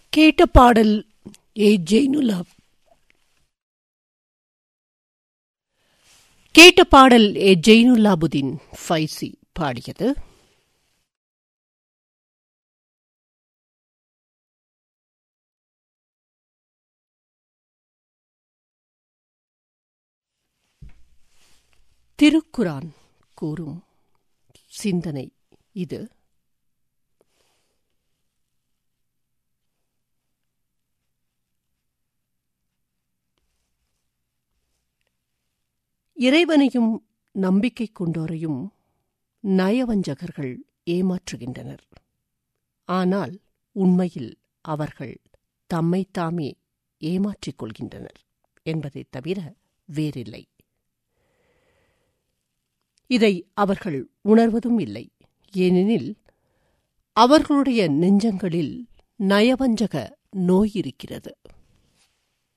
கேட்ட பாடல் ஏ ஜெயினுலா கேட்ட பாடல் ஏ ஜெயினுல்லாபுதீன் ஃபைசி பாடியது திருக்குரான் கூறும் சிந்தனை இது இறைவனையும் நம்பிக்கை கொண்டோரையும் நயவஞ்சகர்கள் ஏமாற்றுகின்றனர் ஆனால் உண்மையில் அவர்கள் தம்மைத்தாமே ஏமாற்றிக் கொள்கின்றனர் என்பதைத் தவிர வேறில்லை இதை அவர்கள் உணர்வதும் இல்லை ஏனெனில் அவர்களுடைய நெஞ்சங்களில் நயவஞ்சக நோய் இருக்கிறது